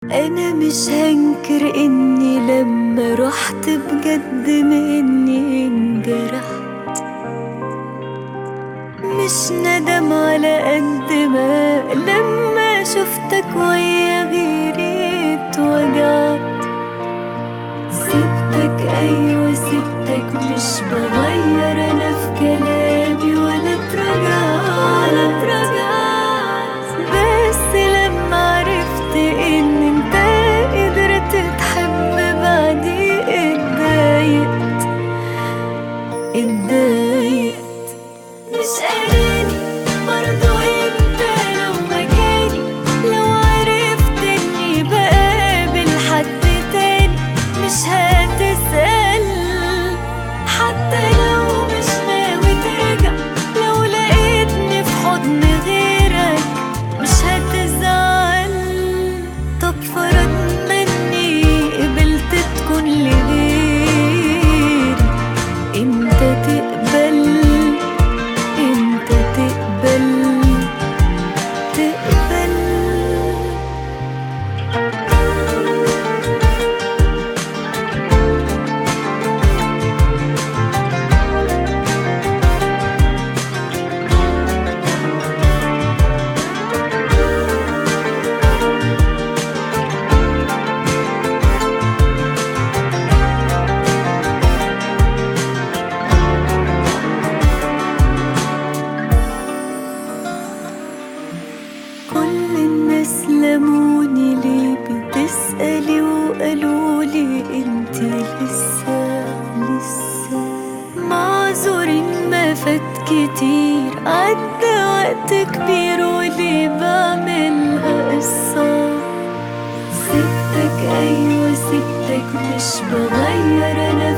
انا مش هنكر اني لما رحت بجد مني انجرحت مش ندم على قد ما لما شفتك ويا غيري اتوجعت سبتك ايوه سبتك مش بغير انا في كلامي ولا اتراجعت ولا اتراجعت بس لما عرفت ان انت قدرت تحب بعدي اتضايقت اتضايقت مش قاراني برضو انت لو مكاني لو عرفت اني بقابل حد تاني مش هتسأل حتى لو مش ناوي ترجع لو لقيتني في حضن غيرك مش هتزعل طب فرض مني قبلت تكون لغيري انت تقبل انت تقبل تقبل كل الناس لموني ليه بتسألي وقالولي انتي لسه لسه معذورين ما فات كتير عدى وقت كبير وليه بعملها قصة سبتك ايوه سبتك مش بغير انا